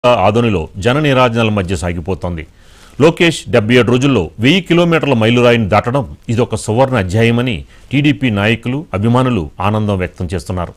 ఆదోనిలో జన నిరాజనాల మధ్య సాగిపోతోంది లోకేష్ డెబ్బై ఏడు రోజుల్లో వెయ్యి కిలోమీటర్ల మైలురాయిని దాటడం ఇదొక సువర్ణ అధ్యాయమని టీడీపీ నాయకులు అభిమానులు ఆనందం వ్యక్తం చేస్తున్నారు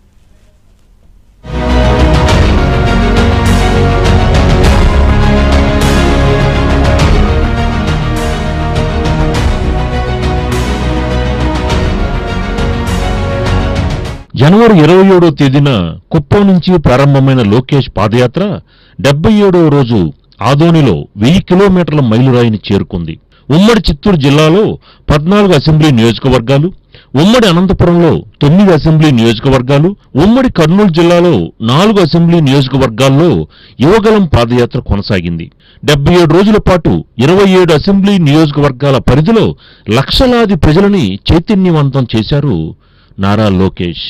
జనవరి ఇరవై ఏడో తేదీన కుప్పం నుంచి ప్రారంభమైన లోకేష్ పాదయాత్ర డెబ్బై ఏడవ రోజు ఆదోనిలో వెయ్యి కిలోమీటర్ల మైలురాయిని చేరుకుంది ఉమ్మడి చిత్తూరు జిల్లాలో పద్నాలుగు అసెంబ్లీ నియోజకవర్గాలు ఉమ్మడి అనంతపురంలో తొమ్మిది అసెంబ్లీ నియోజకవర్గాలు ఉమ్మడి కర్నూలు జిల్లాలో నాలుగు అసెంబ్లీ నియోజకవర్గాల్లో యువగలం పాదయాత్ర కొనసాగింది డెబ్బై ఏడు రోజుల పాటు ఇరవై ఏడు అసెంబ్లీ నియోజకవర్గాల పరిధిలో లక్షలాది ప్రజలని చైతన్యవంతం చేశారు నారా లోకేష్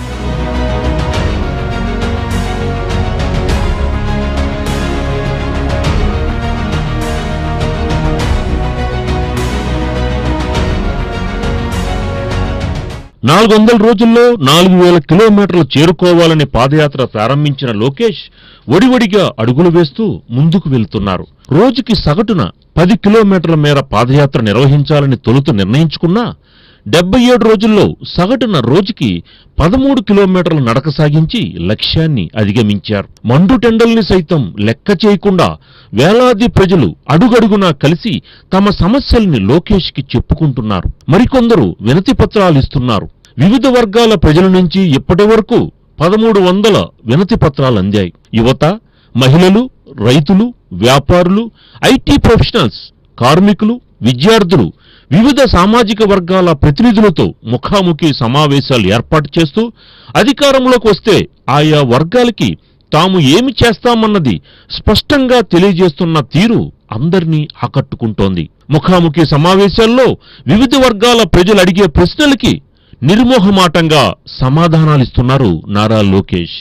నాలుగు వందల రోజుల్లో నాలుగు వేల కిలోమీటర్లు చేరుకోవాలని పాదయాత్ర ప్రారంభించిన లోకేష్ ఒడివడిగా అడుగులు వేస్తూ ముందుకు వెళ్తున్నారు రోజుకి సగటున పది కిలోమీటర్ల మేర పాదయాత్ర నిర్వహించాలని తొలుత నిర్ణయించుకున్నా డెబ్బై ఏడు రోజుల్లో సగటున రోజుకి పదమూడు కిలోమీటర్ల నడక సాగించి లక్ష్యాన్ని అధిగమించారు మండు టెండల్ని సైతం లెక్క చేయకుండా వేలాది ప్రజలు అడుగడుగునా కలిసి తమ సమస్యల్ని లోకేష్కి చెప్పుకుంటున్నారు మరికొందరు వినతి పత్రాలు ఇస్తున్నారు వివిధ వర్గాల ప్రజల నుంచి ఇప్పటి వరకు పదమూడు వందల వినతి పత్రాలు అందాయి యువత మహిళలు రైతులు వ్యాపారులు ఐటీ ప్రొఫెషనల్స్ కార్మికులు విద్యార్థులు వివిధ సామాజిక వర్గాల ప్రతినిధులతో ముఖాముఖి సమావేశాలు ఏర్పాటు చేస్తూ అధికారంలోకి వస్తే ఆయా వర్గాలకి తాము ఏమి చేస్తామన్నది స్పష్టంగా తెలియజేస్తున్న తీరు అందరినీ ఆకట్టుకుంటోంది ముఖాముఖి సమావేశాల్లో వివిధ వర్గాల ప్రజలు అడిగే ప్రశ్నలకి నిర్మోహమాటంగా సమాధానాలిస్తున్నారు నారా లోకేష్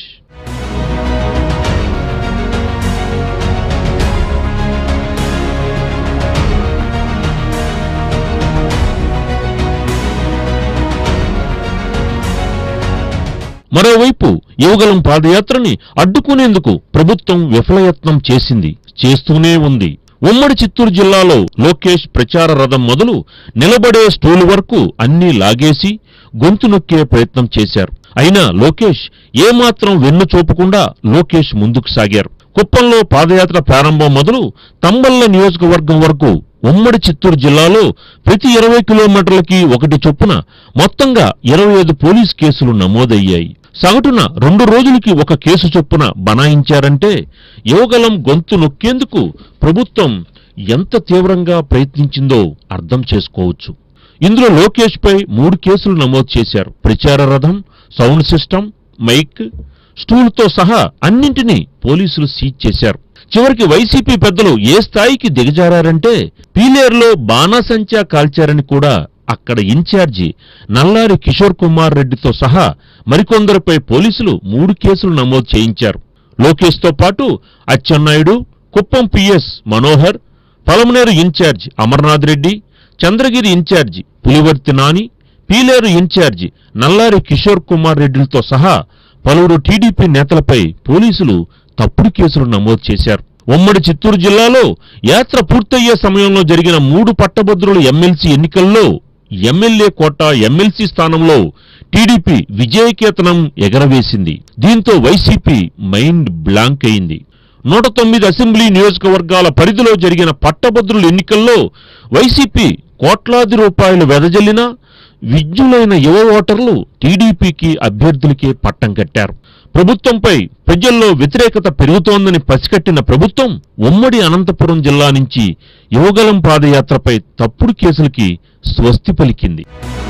మరోవైపు యువగలం పాదయాత్రని అడ్డుకునేందుకు ప్రభుత్వం విఫలయత్నం చేసింది చేస్తూనే ఉంది ఉమ్మడి చిత్తూరు జిల్లాలో లోకేష్ ప్రచార రథం మొదలు నిలబడే స్టూలు వరకు అన్నీ లాగేసి గొంతు నొక్కే ప్రయత్నం చేశారు అయినా లోకేష్ ఏమాత్రం వెన్ను చూపకుండా లోకేష్ ముందుకు సాగారు కుప్పంలో పాదయాత్ర ప్రారంభం మొదలు తంబల్ల నియోజకవర్గం వరకు ఉమ్మడి చిత్తూరు జిల్లాలో ప్రతి ఇరవై కిలోమీటర్లకి ఒకటి చొప్పున మొత్తంగా ఇరవై ఐదు పోలీస్ కేసులు నమోదయ్యాయి సగటున రెండు రోజులకి ఒక కేసు చొప్పున బనాయించారంటే యువగలం గొంతు నొక్కేందుకు ప్రభుత్వం ఎంత తీవ్రంగా ప్రయత్నించిందో అర్థం చేసుకోవచ్చు ఇందులో లోకేష్ పై మూడు కేసులు నమోదు చేశారు ప్రచార రథం సౌండ్ సిస్టమ్ మైక్ స్టూల్తో సహా అన్నింటినీ పోలీసులు సీజ్ చేశారు చివరికి వైసీపీ పెద్దలు ఏ స్థాయికి దిగజారారంటే పీలేరులో బాణాసంచా కాల్చారని కూడా అక్కడ ఇన్ఛార్జి నల్లారి కిషోర్ కుమార్ రెడ్డితో సహా మరికొందరిపై పోలీసులు మూడు కేసులు నమోదు చేయించారు లోకేష్తో పాటు Atchannaidu Kuppam PS Manohar Palamaneru incharge Amarnath Reddy Chandragiri incharge Pulivarthi Nani Pileru incharge Nallari Kishore Kumar రెడ్డిలతో సహా పలువురు టీడీపీ నేతలపై పోలీసులు తప్పుడు కేసులు నమోదు చేశారు ఉమ్మడి చిత్తూరు జిల్లాలో యాత్ర పూర్తయ్యే సమయంలో జరిగిన మూడు పట్టభద్రుల ఎమ్మెల్సీ ఎన్నికల్లో ఎమ్మెల్యే కోట ఎమ్మెల్సీ స్థానంలో టీడీపీ విజయకేతనం ఎగరవేసింది దీంతో వైసీపీ మైండ్ బ్లాంక్ అయింది నూట తొమ్మిది అసెంబ్లీ నియోజకవర్గాల పరిధిలో జరిగిన పట్టభద్రుల ఎన్నికల్లో వైసీపీ కోట్లాది రూపాయలు వెదజల్లినా విజ్ఞులైన యువ ఓటర్లు టీడీపీకి అభ్యర్థులకే పట్టం కట్టారు ప్రభుత్వంపై ప్రజల్లో వ్యతిరేకత పెరుగుతోందని పసికట్టిన ప్రభుత్వం ఉమ్మడి అనంతపురం జిల్లా నుంచి యువగలం పాదయాత్రపై తప్పుడు కేసులకి స్వస్తి పలికింది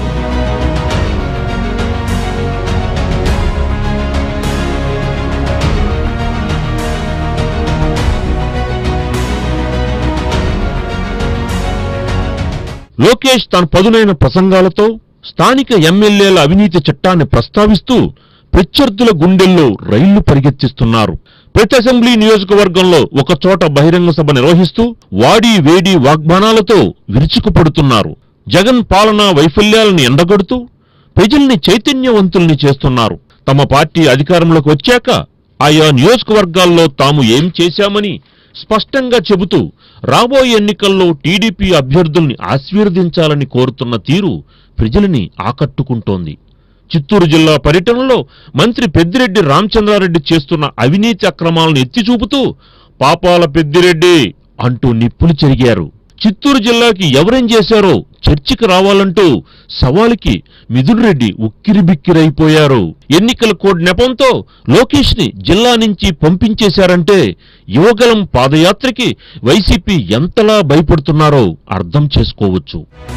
లోకేష్ తన పదునైన ప్రసంగాలతో స్థానిక ఎమ్మెల్యేల అవినీతి చట్టాన్ని ప్రస్తావిస్తూ ప్రత్యర్థుల గుండెల్లో రైళ్లు పరిగెత్తిస్తున్నారు ప్రతి అసెంబ్లీ నియోజకవర్గంలో ఒక చోట బహిరంగ సభ నిర్వహిస్తూ వాడి వేడి వాగ్బానాలతో విరుచుకుపడుతున్నారు జగన్ పాలనా వైఫల్యాలను ఎండగడుతూ ప్రజల్ని చైతన్యవంతుల్ని చేస్తున్నారు తమ పార్టీ అధికారంలోకి వచ్చాక ఆయా నియోజకవర్గాల్లో తాము ఏం చేశామని స్పష్టంగా చెబుతూ రాబోయే ఎన్నికల్లో టీడీపీ అభ్యర్థుల్ని ఆశీర్వదించాలని కోరుతున్న తీరు ప్రజలని ఆకట్టుకుంటోంది చిత్తూరు జిల్లా పర్యటనలో మంత్రి పెద్దిరెడ్డి రామచంద్రారెడ్డి చేస్తున్న అవినీతి అక్రమాలను ఎత్తి చూపుతూ పాపాల పెద్దిరెడ్డి అంటూ నిప్పులు చెరిగారు చిత్తూరు జిల్లాకి ఎవరేం చేశారో చర్చికి రావాలంటూ సవాలుకి మిథున్ రెడ్డి ఉక్కిరిబిక్కిరైపోయారు ఎన్నికల కోడ్ నెపంతో లోకేష్ ని జిల్లా నుంచి పంపించేశారంటే యువగలం పాదయాత్రకి వైసీపీ ఎంతలా భయపడుతున్నారో అర్థం చేసుకోవచ్చు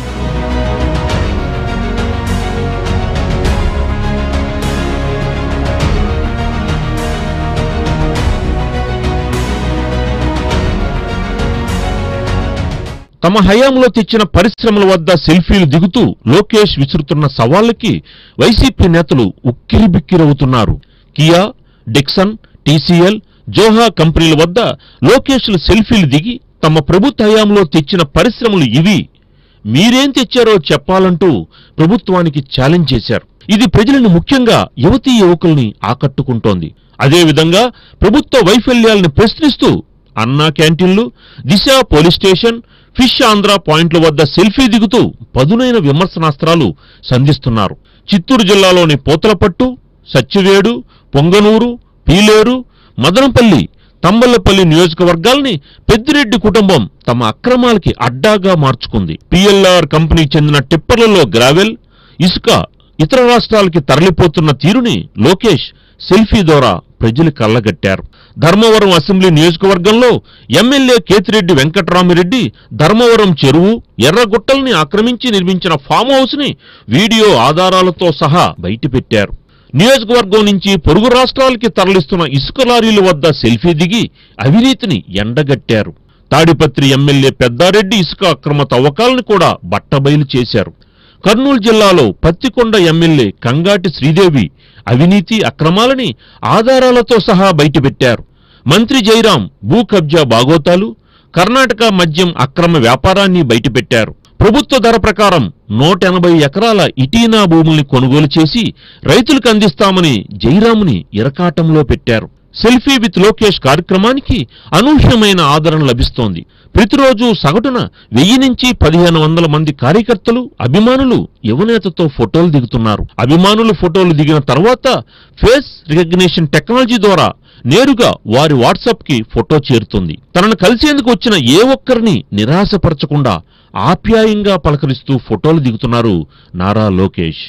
తమ హయాంలో తెచ్చిన పరిశ్రమల వద్ద సెల్ఫీలు దిగుతూ లోకేష్ విసురుతున్న సవాళ్లకి వైసీపీ నేతలు ఉక్కిరిబిక్కిరవుతున్నారు కియా డిక్సన్ టీసీఎల్ జోహా కంపెనీల వద్ద లోకేష్లు సెల్ఫీలు దిగి తమ ప్రభుత్వ హయాంలో తెచ్చిన పరిశ్రమలు ఇవి మీరేం తెచ్చారో చెప్పాలంటూ ప్రభుత్వానికి ఛాలెంజ్ చేశారు ఇది ప్రజలను ముఖ్యంగా యువతీ యువకుల్ని ఆకట్టుకుంటోంది అదేవిధంగా ప్రభుత్వ వైఫల్యాలను ప్రశ్నిస్తూ అన్నా క్యాంటీన్లు Disha police station fish Andhra పాయింట్ల వద్ద సెల్ఫీ దిగుతూ పదునైన విమర్శనాస్త్రాలు సంధిస్తున్నారు చిత్తూరు జిల్లాలోని పోతలపట్టు సత్యవేడు పొంగనూరు పీలేరు మదనపల్లి తంబళ్లపల్లి నియోజకవర్గాల్ని పెద్దిరెడ్డి కుటుంబం తమ అక్రమాలకి అడ్డాగా మార్చుకుంది పిఎల్ఆర్ కంపెనీకి చెందిన టిప్పర్లలో గ్రావెల్ ఇసుక ఇతర రాష్ట్రాలకి తరలిపోతున్న తీరుని లోకేష్ సెల్ఫీ ద్వారా ప్రజలు కళ్ళగట్టారు ధర్మవరం అసెంబ్లీ నియోజకవర్గంలో ఎమ్మెల్యే కేతిరెడ్డి వెంకట్రామిరెడ్డి ధర్మవరం చెరువు ఎర్రగుట్టల్ని ఆక్రమించి నిర్మించిన ఫామ్ హౌస్ ని వీడియో ఆధారాలతో సహా బయటపెట్టారు నియోజకవర్గం నుంచి పొరుగు రాష్ట్రాలకి తరలిస్తున్న ఇసుక లారీల వద్ద సెల్ఫీ దిగి అవినీతిని ఎండగట్టారు తాడిపత్రి ఎమ్మెల్యే పెద్దారెడ్డి ఇసుక అక్రమ తవ్వకాలను కూడా బట్టబయలు చేశారు కర్నూలు జిల్లాలో పత్తికొండ ఎమ్మెల్యే కంగాటి శ్రీదేవి అవినీతి అక్రమాలని ఆధారాలతో సహా బయటపెట్టారు మంత్రి జైరాం భూ కబ్జా బాగోతాలు కర్ణాటక మద్యం అక్రమ వ్యాపారాన్ని బయటపెట్టారు ప్రభుత్వ ధర ప్రకారం నూట ఎనభై ఎకరాల ఇటీనా భూముల్ని కొనుగోలు చేసి రైతులకు అందిస్తామని జైరాముని ఇరకాటంలో పెట్టారు సెల్ఫీ విత్ లోకేష్ కార్యక్రమానికి అనూహ్యమైన ఆదరణ లభిస్తోంది ప్రతిరోజు సగటున వెయ్యి నుంచి పదిహేను వందల మంది కార్యకర్తలు అభిమానులు యువనేతతో ఫోటోలు దిగుతున్నారు అభిమానులు ఫోటోలు దిగిన తర్వాత ఫేస్ రికగ్నిషన్ టెక్నాలజీ ద్వారా నేరుగా వారి వాట్సాప్ కి ఫోటో చేరుతుంది తనను కలిసేందుకు వచ్చిన ఏ ఒక్కరిని నిరాశపరచకుండా ఆప్యాయంగా పలకరిస్తూ ఫోటోలు దిగుతున్నారు నారా లోకేష్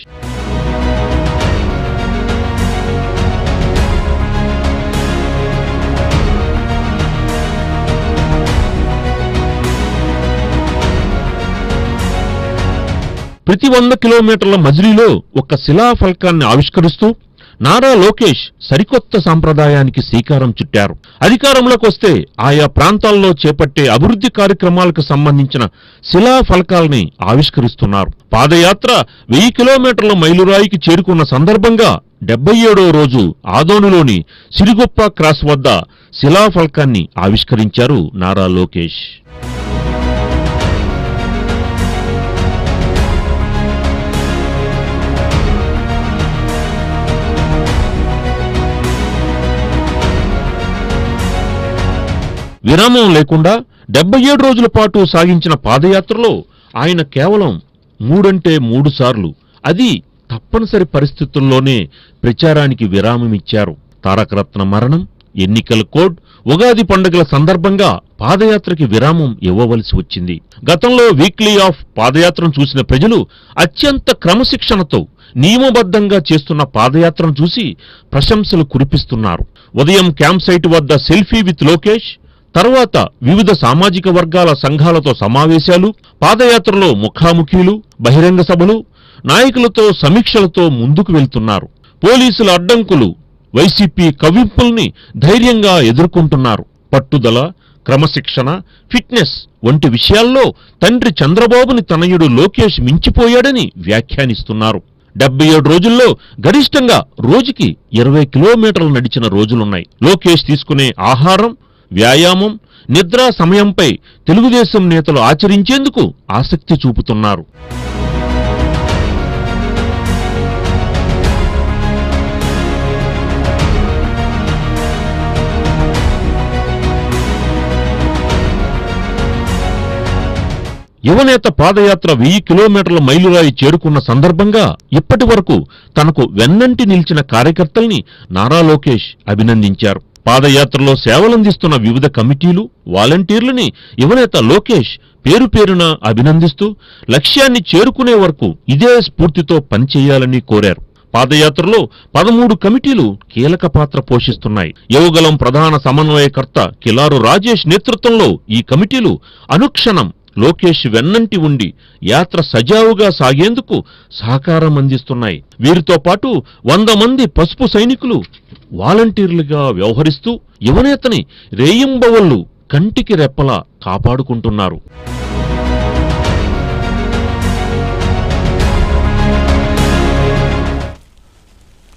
ప్రతి వంద కిలోమీటర్ల మజిలీలో ఒక శిలాఫలకాన్ని ఆవిష్కరిస్తూ నారా లోకేష్ సరికొత్త సాంప్రదాయానికి శ్రీకారం చుట్టారు అధికారంలోకి వస్తే ఆయా ప్రాంతాల్లో చేపట్టే అభివృద్ధి కార్యక్రమాలకు సంబంధించిన శిలాఫలకాల్ని ఆవిష్కరిస్తున్నారు పాదయాత్ర వెయ్యి కిలోమీటర్ల మైలురాయికి చేరుకున్న సందర్భంగా డెబ్బై ఏడో రోజు ఆదోనులోని సిరిగొప్ప క్రాస్ వద్ద శిలాఫలకాన్ని ఆవిష్కరించారు నారా లోకేష్ విరామం లేకుండా డెబ్బై ఏడు రోజుల పాటు సాగించిన పాదయాత్రలో ఆయన కేవలం మూడంటే మూడు సార్లు అది తప్పనిసరి పరిస్థితుల్లోనే ప్రచారానికి విరామమిచ్చారు తారకరత్న మరణం ఎన్నికల కోడ్ ఉగాది పండుగల సందర్భంగా పాదయాత్రకి విరామం ఇవ్వవలసి వచ్చింది గతంలో వీక్లీ ఆఫ్ పాదయాత్రను చూసిన ప్రజలు అత్యంత క్రమశిక్షణతో నియమబద్ధంగా చేస్తున్న పాదయాత్రను చూసి ప్రశంసలు కురిపిస్తున్నారు ఉదయం క్యాంప్ సైట్ వద్ద సెల్ఫీ విత్ లోకేష్ తర్వాత వివిధ సామాజిక వర్గాల సంఘాలతో సమావేశాలు పాదయాత్రలో ముఖాముఖీలు బహిరంగ సభలు నాయకులతో సమీక్షలతో ముందుకు వెళ్తున్నారు పోలీసుల అడ్డంకులు వైసీపీ కవింపుల్ని ధైర్యంగా ఎదుర్కొంటున్నారు పట్టుదల క్రమశిక్షణ ఫిట్నెస్ వంటి విషయాల్లో తండ్రి చంద్రబాబుని తనయుడు లోకేష్ మించిపోయాడని వ్యాఖ్యానిస్తున్నారు డెబ్బై ఏడు రోజుల్లో గరిష్టంగా రోజుకి ఇరవై కిలోమీటర్లు నడిచిన రోజులున్నాయి లోకేష్ తీసుకునే ఆహారం వ్యాయామం నిద్రా సమయంపై తెలుగుదేశం నేతలు ఆచరించేందుకు ఆసక్తి చూపుతున్నారు యువనేత పాదయాత్ర వెయ్యి కిలోమీటర్ల మైలురాయి చేరుకున్న సందర్భంగా ఇప్పటి వరకు తనకు వెన్నంటి నిలిచిన కార్యకర్తల్ని నారా లోకేష్ అభినందించారు పాదయాత్రలో సేవలందిస్తున్న వివిధ కమిటీలు వాలంటీర్లని యువనేత లోకేష్ పేరు పేరున అభినందిస్తూ లక్ష్యాన్ని చేరుకునే వరకు ఇదే స్ఫూర్తితో పనిచేయాలని కోరారు పాదయాత్రలో పదమూడు కమిటీలు కీలక పాత్ర పోషిస్తున్నాయి యువగలం ప్రధాన సమన్వయకర్త కిలారు రాజేష్ నేతృత్వంలో ఈ కమిటీలు అనుక్షణం లోకేష్ వెన్నంటి ఉండి యాత్ర సజావుగా సాగేందుకు సహకారం అందిస్తున్నాయి వీరితో పాటు వంద మంది పసుపు సైనికులు వాలంటీర్లుగా వ్యవహరిస్తూ యువనేతని రేయింబవళ్లు కంటికి రెప్పలా కాపాడుకుంటున్నారు